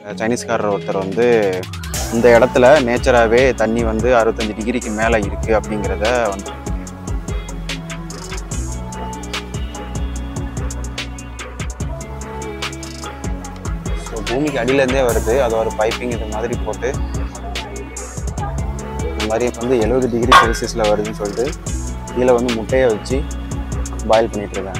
சைனீஸ்காரர் ஒருத்தர் வந்து இந்த இடத்துல நேச்சராகவே தண்ணி வந்து அறுபத்தஞ்சு டிகிரிக்கு மேலே இருக்குது அப்படிங்கிறத வந்து ஸோ பூமிக்கு அடியிலேருந்தே வருது அது ஒரு பைப்பிங் இது மாதிரி போட்டு இந்த மாதிரி வந்து எழுபது டிகிரி செல்சியஸில் வருதுன்னு சொல்லிட்டு கீழே வந்து முட்டையை வச்சு பாயில் பண்ணிட்டு இருக்காங்க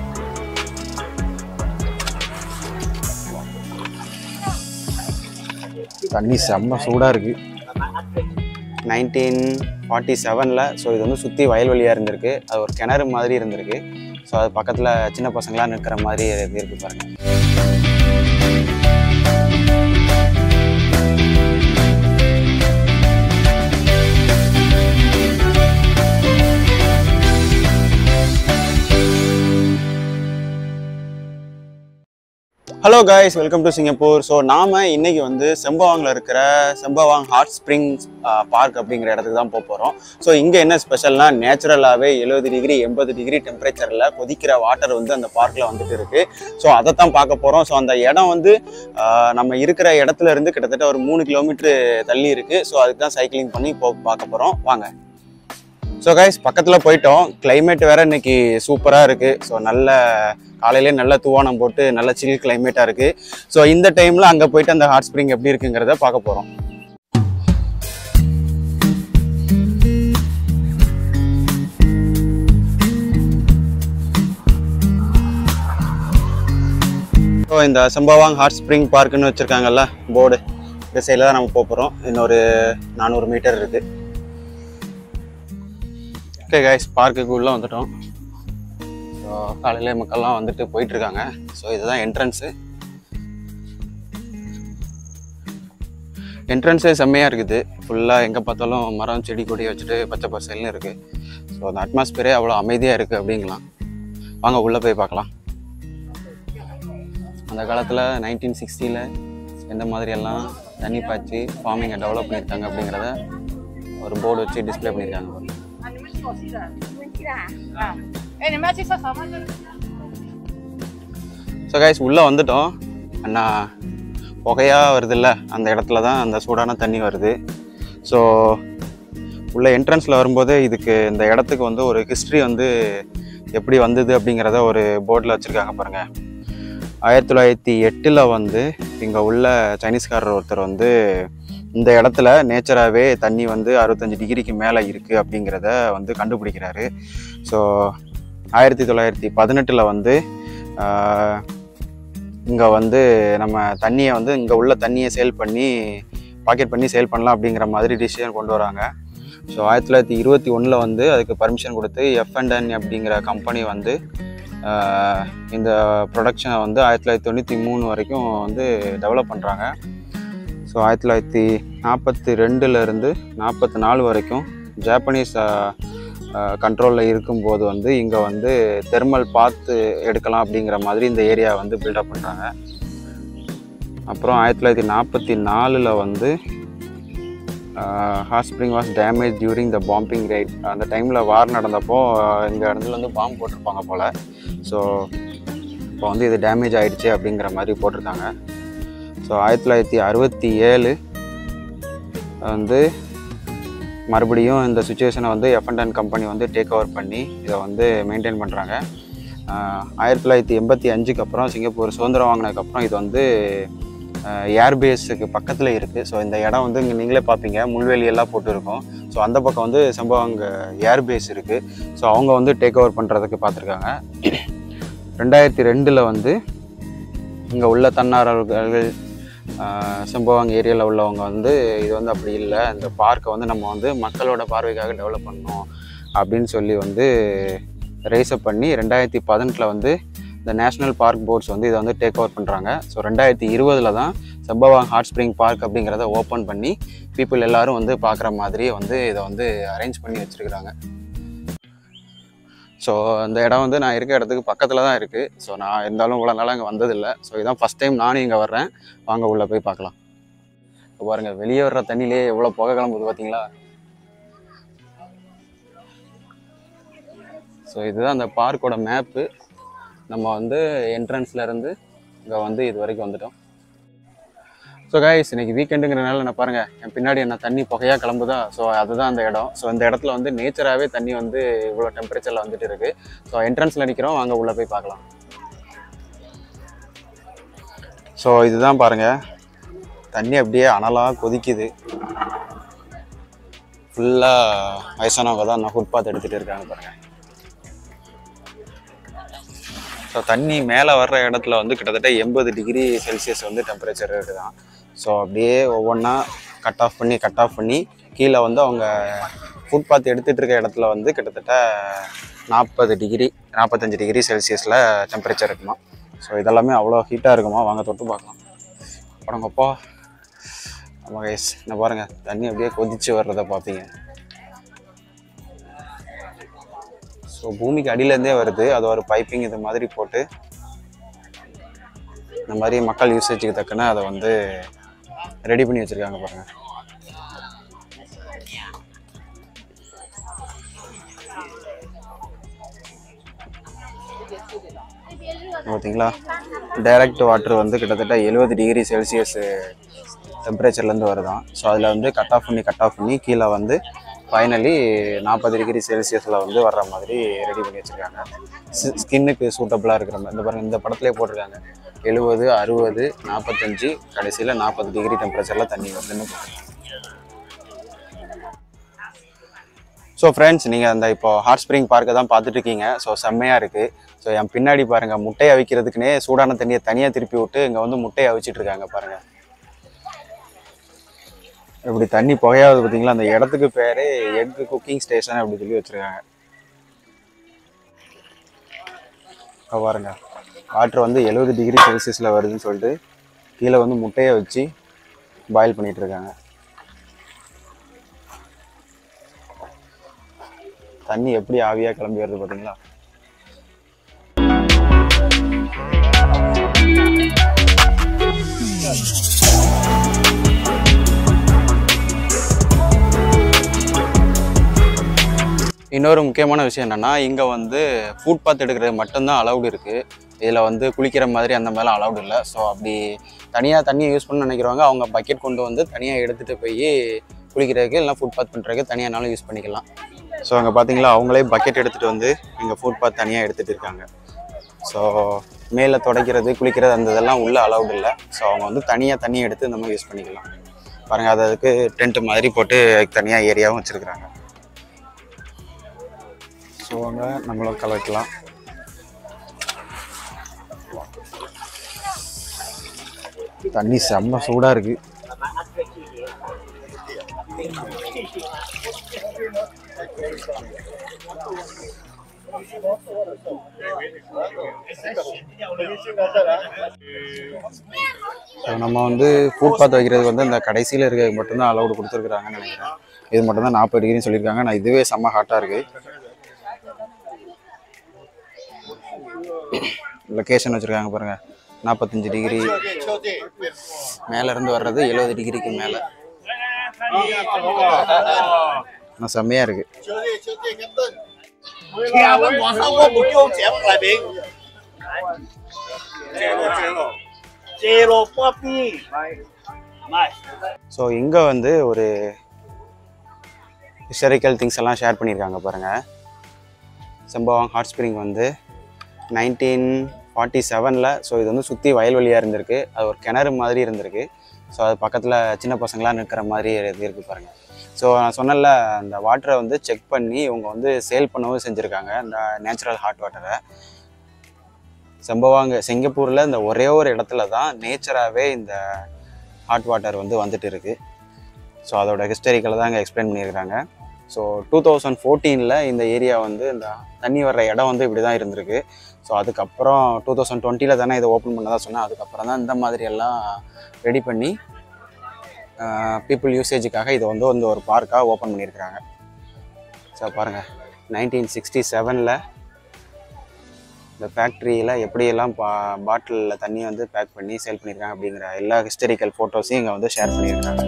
தண்ணி செம்ம சூடாக இருக்குது நைன்டீன் ஃபார்ட்டி செவனில் ஸோ இது வந்து சுற்றி வயல்வெளியாக இருந்திருக்கு அது ஒரு கிணறு மாதிரி இருந்திருக்கு ஸோ அது பக்கத்தில் சின்ன பசங்களாம் நிற்கிற மாதிரி இது இருக்கு பாருங்கள் hello guys welcome to Singapore so நாம இன்னைக்கு வந்து செம்பவாங்கில் இருக்கிற செம்பவாங் ஹாட் ஸ்ப்ரிங்ஸ் பார்க் அப்படிங்கிற இடத்துக்கு தான் போக போகிறோம் ஸோ இங்கே என்ன ஸ்பெஷல்னா நேச்சுரலாகவே எழுபது டிகிரி எண்பது டிகிரி டெம்பரேச்சரில் கொதிக்கிற வாட்டர் வந்து அந்த பார்க்கில் வந்துட்டு இருக்கு ஸோ அதை தான் பார்க்க போகிறோம் ஸோ அந்த இடம் வந்து ஆஹ், நம்ம இருக்கிற இடத்துல இருந்து கிட்டத்தட்ட ஒரு மூணு கிலோமீட்டர் தள்ளி இருக்கு ஸோ அதுக்கு தான் சைக்கிளிங் பண்ணி இப்போ பார்க்க போகிறோம் வாங்க ஸோ கைஸ் பக்கத்தில் போயிட்டோம் climate வேற இன்னைக்கு சூப்பராக இருக்குது ஸோ நல்ல காலையிலே நல்ல தூவானம் போட்டு நல்ல சில் கிளைமேட்டாக இருக்குது ஸோ இந்த டைமில் அங்கே போயிட்டு அந்த ஹாட் ஸ்ப்ரிங் எப்படி இருக்குங்கிறத பார்க்க போகிறோம் ஸோ இந்த செம்பவாங் ஹாட் ஸ்ப்ரிங் பார்க்குன்னு வச்சுருக்காங்கல்ல போர்டு இந்த சைடில் தான் நம்ம போக போகிறோம் இன்னொரு நானூறு மீட்டர் இருக்குது ஓகே கைஸ் பார்க்குக்கு உள்ளே வந்துட்டோம் ஸோ காலையிலே மக்கள்லாம் வந்துட்டு போயிட்டு இருக்காங்க ஸோ இதுதான் என்ட்ரன்ஸு என்ட்ரன்ஸே செம்மையாக இருக்குது ஃபுல்லாக எங்கே பார்த்தாலும் மரம் செடி கொடி வச்சுட்டு பச்சை பசல்னு இருக்குது ஸோ அந்த அட்மாஸ்பியரே அவ்வளோ அமைதியாக இருக்குது அப்படிங்கலாம் வாங்க உள்ளே போய் பார்க்கலாம் அந்த காலத்தில் நைன்டீன் சிக்ஸ்டியில் எந்த மாதிரியெல்லாம் தண்ணி பாய்ச்சி ஃபார்மிங்கை டெவலப் பண்ணியிருக்காங்க அப்படிங்கிறத ஒரு போர்டு வச்சு டிஸ்ப்ளே பண்ணியிருக்காங்க பாருங்க. 啊，你们吃我吃的，你们吃的啊？哎，你们要去吃什么？ ஸோ கைஸ் உள்ளே வந்துட்டோம் அண்ணா புகையாக வருதுல்ல அந்த இடத்துல தான் அந்த சூடான தண்ணி வருது ஸோ உள்ள என்ட்ரன்ஸில் வரும்போது இதுக்கு இந்த இடத்துக்கு வந்து ஒரு ஹிஸ்ட்ரி வந்து எப்படி வந்தது அப்படிங்கிறத ஒரு போர்டில் வச்சுருக்காங்க பாருங்கள் ஆயிரத்தி தொள்ளாயிரத்தி எட்டில் வந்து இங்கே உள்ள சைனீஸ்காரர் ஒருத்தர் வந்து இந்த இடத்துல நேச்சராகவே தண்ணி வந்து அறுபத்தஞ்சு டிகிரிக்கு மேலே இருக்குது அப்படிங்கிறத வந்து கண்டுபிடிக்கிறாரு ஸோ ஆயிரத்தி தொள்ளாயிரத்தி பதினெட்டில் வந்து இங்கே வந்து நம்ம தண்ணியை வந்து இங்கே உள்ள தண்ணியை சேல் பண்ணி பாக்கெட் பண்ணி சேல் பண்ணலாம் அப்படிங்கிற மாதிரி டிசிஷன் கொண்டு வராங்க ஸோ ஆயிரத்தி தொள்ளாயிரத்தி இருபத்தி ஒன்றில் வந்து அதுக்கு பர்மிஷன் கொடுத்து எஃப்என்டன் அப்படிங்கிற கம்பெனி வந்து ஆஹ், இந்த ப்ரொடக்ஷனை வந்து ஆயிரத்தி தொள்ளாயிரத்தி தொண்ணூற்றி மூணு வரைக்கும் வந்து டெவலப் பண்ணுறாங்க ஸோ ஆயிரத்தி தொள்ளாயிரத்தி நாற்பத்தி ரெண்டுலேருந்து நாற்பத்தி நாலு வரைக்கும் ஜாப்பனீஸ் கண்ட்ரோலில் இருக்கும்போது வந்து இங்கே வந்து தெர்மல் பார்த்து எடுக்கலாம் அப்படிங்கிற மாதிரி இந்த ஏரியா வந்து பில்டப் பண்ணுறாங்க அப்புறம் ஆயிரத்தி தொள்ளாயிரத்தி நாற்பத்தி நாலில் வந்து hot spring was damage during the bombing right அந்த டைமில் வார் நடந்தப்போ இந்த இடத்துல வந்து பாம்பு போட்டிருப்பாங்க போல் ஸோ இப்போ வந்து இது டேமேஜ் ஆயிடுச்சு அப்படிங்கிற மாதிரி போட்டிருக்காங்க ஸோ ஆயிரத்தி தொள்ளாயிரத்தி அறுபத்தி ஏழு வந்து மறுபடியும் இந்த சுச்சுவேஷனை வந்து எஃப்என்டன் கம்பெனி வந்து டேக் ஓவர் பண்ணி இதை வந்து மெயின்டைன் பண்ணுறாங்க ஆயிரத்தி தொள்ளாயிரத்தி எண்பத்தி அஞ்சுக்கு அப்புறம் சிங்கப்பூர் சுதந்திரம் வாங்கினதுக்கப்புறம் இது வந்து ஏர்பேஸுக்கு பக்கத்தில் இருக்குது ஸோ இந்த இடம் வந்து இங்கே நீங்களே பார்ப்பீங்க முள்வெளி எல்லாம் போட்டு இருக்கும் ஸோ அந்த பக்கம் வந்து சம்பவங்க ஏர்பேஸ் இருக்குது ஸோ அவங்க வந்து டேக் ஓவர் பண்ணுறதுக்கு பார்த்துருக்காங்க ரெண்டாயிரத்தி ரெண்டில் வந்து இங்கே உள்ள தன்னார்வலர்கள் செம்பவாங்க ஏரியாவில் உள்ளவங்க வந்து இது வந்து அப்படி இல்லை இந்த பார்க்கை வந்து நம்ம வந்து மக்களோட பார்வைக்காக டெவலப் பண்ணணும் அப்படின்னு சொல்லி வந்து ரைஸ்அப் பண்ணி ரெண்டாயிரத்தி பதினெட்டில் வந்து இந்த நேஷ்னல் பார்க் போர்ட்ஸ் வந்து இதை வந்து டேக் ஓவர் பண்ணுறாங்க ஸோ ரெண்டாயிரத்தி இருபதில் தான் செம்பவாங் ஹாட் ஸ்ப்ரிங் பார்க் அப்படிங்கிறத ஓப்பன் பண்ணி பீப்புள் எல்லாரும் வந்து பார்க்குற மாதிரியே வந்து இதை வந்து அரேஞ்ச் பண்ணி வச்சுருக்குறாங்க ஸோ அந்த இடம் வந்து நான் இருக்க இடத்துக்கு பக்கத்தில் தான் இருக்குது ஸோ நான் இருந்தாலும் இவ்வளோ நாளாக அங்கே வந்ததில்லை ஸோ இதான் ஃபஸ்ட் டைம் நானும் இங்கே வர்றேன் வாங்க உள்ளே போய் பார்க்கலாம் இப்போ பாருங்கள் வெளியே வர்ற தண்ணியிலே எவ்வளோ புகை கிளம்புது பார்த்தீங்களா ஸோ இதுதான் அந்த பார்க்கோட மேப்பு நம்ம வந்து என்ட்ரன்ஸ்ல இருந்து இங்கே வந்து இது வரைக்கும் வந்துட்டோம் ஸோ கைஸ் இன்னைக்கு வீக்கெண்டுங்கிறனால என்ன பாருங்க என் பின்னாடி என்ன தண்ணி புகையாக கிளம்புதா ஸோ அதுதான் அந்த இடம் ஸோ இந்த இடத்துல வந்து நேச்சராகவே தண்ணி வந்து இவ்வளோ டெம்பரேச்சரில் வந்துட்டு இருக்கு ஸோ என்ட்ரன்ஸில் நிற்கிறோம் வாங்க உள்ளே போய் பார்க்கலாம் ஸோ இதுதான் பாருங்க தண்ணி அப்படியே அனலாக கொதிக்குது ஃபுல்லாக வயசானவங்க தான் நான் ஃபுட்பாத் எடுத்துகிட்டு இருக்காங்க பாருங்க ஸோ தண்ணி மேலே வர்ற இடத்துல வந்து கிட்டத்தட்ட எண்பது டிகிரி செல்சியஸ் வந்து டெம்பரேச்சர் இருக்குதான் ஸோ அப்படியே ஒவ்வொன்றா கட் ஆஃப் பண்ணி கட் ஆஃப் பண்ணி கீழே வந்து அவங்க ஃபுட்பாத் எடுத்துகிட்டு இருக்க இடத்துல வந்து கிட்டத்தட்ட நாற்பது டிகிரி நாற்பத்தஞ்சு டிகிரி செல்சியஸில் டெம்பரேச்சர் இருக்குமா ஸோ இதெல்லாமே அவ்வளோ ஹீட்டாக இருக்குமா வாங்க தொட்டு பார்க்கலாம் படங்கப்பா ஆமாம் கைஸ் என்ன பாருங்கள் தண்ணி அப்படியே கொதிச்சு வர்றதை பார்ப்பீங்க ஸோ பூமிக்கு அடியிலேருந்தே வருது அது ஒரு பைப்பிங் இது மாதிரி போட்டு இந்த மாதிரி மக்கள் யூசேஜுக்கு தக்கன அதை வந்து ரெடி பண்ணி வச்சுருக்காங்க பாருங்கள் பார்த்தீங்களா டைரக்ட் வாட்டர் வந்து கிட்டத்தட்ட எழுபது டிகிரி செல்சியஸ் டெம்பரேச்சர்லேருந்து வருதான் ஸோ அதில் வந்து கட் ஆஃப் பண்ணி கட் ஆஃப் பண்ணி கீழே வந்து ஃபைனலி நாற்பது டிகிரி செல்சியஸில் வந்து வர்ற மாதிரி ரெடி பண்ணி வச்சுருக்காங்க ஸ்கின்னுக்கு சூட்டபுளாக இருக்கிற மாதிரி இந்த பாருங்க இந்த படத்துலேயே போட்டிருக்காங்க எழுபது அறுபது நாற்பத்தஞ்சு கடைசியில் நாற்பது டிகிரி டெம்பரேச்சரில் தண்ணி வருதுன்னு போட்டிருக்காங்க ஸோ ஃப்ரெண்ட்ஸ் நீங்கள் அந்த இப்போ ஹாட் ஸ்ப்ரிங் பார்க்கை தான் பார்த்துட்டு இருக்கீங்க ஸோ செம்மையாக இருக்குது ஸோ என் பின்னாடி பாருங்கள் முட்டையை அவிக்கிறதுக்குனே சூடான தண்ணியை தனியாக திருப்பி விட்டு இங்கே வந்து முட்டையை அவிச்சிட்டு இருக்காங்க பாருங்கள் இப்படி தண்ணி புகையாவது பார்த்தீங்களா அந்த இடத்துக்கு பேரே எக் குக்கிங் ஸ்டேஷன் அப்படி சொல்லி வச்சுருக்காங்க இப்போ பாருங்க வாட்டர் வந்து எழுபது டிகிரி செல்சியஸில் வருதுன்னு சொல்லிட்டு கீழே வந்து முட்டையை வச்சு பாயில் பண்ணிட்டு இருக்காங்க தண்ணி எப்படி ஆவியாக கிளம்பி வருது பார்த்தீங்களா இன்னொரு முக்கியமான விஷயம் என்னென்னா இங்கே வந்து ஃபுட் பாத் எடுக்கிறது மட்டும்தான் அலௌடு இருக்குது இதில் வந்து குளிக்கிற மாதிரி அந்த மாதிரிலாம் அலௌடு இல்லை ஸோ அப்படி தனியாக தண்ணியை யூஸ் பண்ண நினைக்கிறவங்க அவங்க பக்கெட் கொண்டு வந்து தனியாக எடுத்துகிட்டு போய் குளிக்கிறதுக்கு இல்லைனா ஃபுட் பாத் பண்ணுறதுக்கு தனியானாலும் யூஸ் பண்ணிக்கலாம் ஸோ அங்கே பார்த்தீங்களா அவங்களே பக்கெட் எடுத்துகிட்டு வந்து இங்கே ஃபுட் பாத் தனியாக எடுத்துகிட்டு இருக்காங்க ஸோ மேலே துடைக்கிறது குளிக்கிறது அந்த இதெல்லாம் உள்ளே அலௌடு இல்லை ஸோ அவங்க வந்து தனியாக தண்ணி எடுத்து இந்த மாதிரி யூஸ் பண்ணிக்கலாம் பாருங்கள் அது அதுக்கு டென்ட் மாதிரி போட்டு அதுக்கு தனியாக ஏரியாவும் வச்சுருக்குறாங்க ஸோ அங்கே நம்மளும் கலக்கலாம் தண்ணி செம்ம சூடாக இருக்குது ஸோ நம்ம வந்து ஃபுட் பாத் வைக்கிறது வந்து இந்த கடைசியில் இருக்கிறது மட்டும்தான் அலௌடு கொடுத்துருக்குறாங்கன்னு நினைக்கிறேன் இது மட்டும்தான் நாற்பது டிகிரின்னு சொல்லியிருக்காங்க நான் இதுவே செம்ம ஹாட்டாக இருக்குது லொக்கேஷன் வச்சுருக்காங்க பாருங்கள் நாற்பத்தஞ்சு டிகிரி மேலே இருந்து வர்றது எழுபது டிகிரிக்கு மேலே ஆனால் செம்மையாக இருக்குது 天文網收嗰部叫井嚟俾，借咯借咯，借咯波邊，唔係。 ஸோ இங்கே வந்து ஒரு ஹிஸ்டாரிக்கல் திங்ஸ் எல்லாம் ஷேர் பண்ணியிருக்காங்க பாருங்கள் செம்பவாங் ஹாட் ஸ்ப்ரிங் வந்து நைன்டீன் ஃபார்ட்டி செவனில் ஸோ இது வந்து சுற்றி வயல்வெளியாக இருந்திருக்கு அது ஒரு கிணறு மாதிரி இருந்திருக்கு ஸோ அது பக்கத்தில் சின்ன பசங்களாம் நிற்கிற மாதிரி இது இருக்குது பாருங்கள் ஸோ நான் சொன்னல அந்த வாட்டரை வந்து செக் பண்ணி இவங்க வந்து சேல் பண்ணவும் செஞ்சுருக்காங்க இந்த நேச்சுரல் ஹாட் வாட்டரை செம்பவாங்க சிங்கப்பூரில் இந்த ஒரே ஒரு இடத்துல தான் நேச்சராகவே இந்த ஹாட் வாட்டர் வந்து வந்துட்டு இருக்கு ஸோ அதோட ஹிஸ்டரிக்கலை தான் இங்கே எக்ஸ்பிளைன் பண்ணியிருக்காங்க ஸோ டூ தௌசண்ட் ஃபோர்டீனில் இந்த ஏரியா வந்து இந்த தண்ணி வர்ற இடம் வந்து இப்படி தான் இருந்திருக்கு ஸோ அதுக்கப்புறம் டூ தௌசண்ட் டுவெண்ட்டியில் தானே இதை ஓப்பன் பண்ணதா சொன்னேன் அதுக்கப்புறம் தான் இந்த மாதிரி எல்லாம் ரெடி பண்ணி பீப்புள் யூசேஜுக்காக இதை வந்து வந்து ஒரு பார்க்காக ஓப்பன் பண்ணியிருக்கிறாங்க ஸோ பாருங்கள் நைன்டீன் சிக்ஸ்டி செவனில் இந்த ஃபேக்ட்ரியில் எப்படியெல்லாம் பா பாட்டிலில் தண்ணி வந்து பேக் பண்ணி சேல் பண்ணியிருக்காங்க அப்படிங்கிற எல்லா ஹிஸ்டரிக்கல் ஃபோட்டோஸையும் இங்கே வந்து ஷேர் பண்ணியிருக்காங்க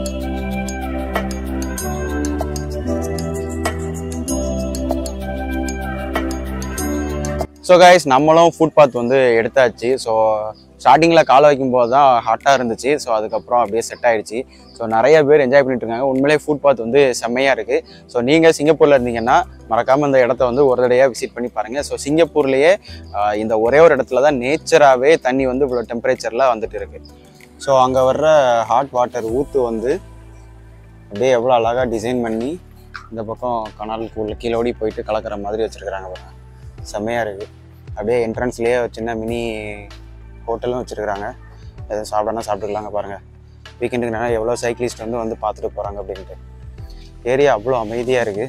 ஸோ கைஸ் நம்மளும் ஃபுட் பாத் வந்து எடுத்தாச்சு ஸோ ஸ்டார்டிங்கில் கால வைக்கும்போது தான் ஹாட்டாக இருந்துச்சு ஸோ அதுக்கப்புறம் அப்படியே செட் ஆயிடுச்சு ஸோ நிறைய பேர் என்ஜாய் பண்ணிட்டு இருக்காங்க உண்மையிலே ஃபுட் பாத் வந்து செம்மையாக இருக்குது ஸோ நீங்கள் சிங்கப்பூரில் இருந்தீங்கன்னா மறக்காமல் இந்த இடத்த வந்து ஒரு தடையாக விசிட் பண்ணி பாருங்கள் ஸோ சிங்கப்பூர்லேயே ஆஹ், இந்த ஒரே ஒரு இடத்துல தான் நேச்சராகவே தண்ணி வந்து இவ்வளோ டெம்பரேச்சரில் வந்துட்டு இருக்கு ஸோ அங்கே வர்ற ஹாட் வாட்டர் ஊற்று வந்து அப்படியே எவ்வளோ அழகாக டிசைன் பண்ணி இந்த பக்கம் கனாலுக்குள்ள கீழே ஓடி போயிட்டு கலக்கிற மாதிரி வச்சுருக்குறாங்க பாருங்க செம்மையாக இருக்குது அப்படியே என்ட்ரன்ஸ்லேயே சின்ன மினி ஹோட்டலும் வச்சுருக்குறாங்க எதுவும் சாப்பிடனா சாப்பிட்டுக்கலாங்க பாருங்கள் வீக்கெண்டுக்குனால எவ்வளோ சைக்கிளிஸ்ட் வந்து வந்து பார்த்துட்டு போகிறாங்க அப்படின்ட்டு ஏரியா அவ்வளோ அமைதியாக இருக்குது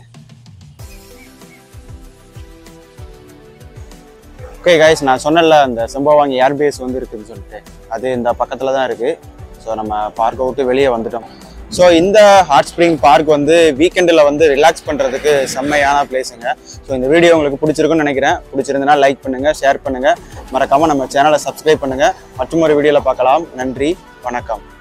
ஓகே கைஸ் நான் சொன்னேன்ல அந்த செம்பவாங்கி ஏர்பேஸ் வந்து இருக்குதுன்னு சொல்லிட்டு அது இந்த பக்கத்தில் தான் இருக்குது ஸோ நம்ம பார்க்கை விட்டு வெளியே வந்துட்டோம் ஸோ இந்த ஹாட் ஸ்ப்ரிங் பார்க் வந்து வீக்கெண்டில் வந்து ரிலாக்ஸ் பண்ணுறதுக்கு செம்மையான பிளேஸுங்க ஸோ இந்த வீடியோ உங்களுக்கு பிடிச்சிருக்குன்னு நினைக்கிறேன் பிடிச்சிருந்தனா லைக் பண்ணுங்கள் ஷேர் பண்ணுங்கள் மறக்காமல் நம்ம சேனலை சப்ஸ்கிரைப் பண்ணுங்கள் மற்றும் ஒரு வீடியோவில் பார்க்கலாம் நன்றி வணக்கம்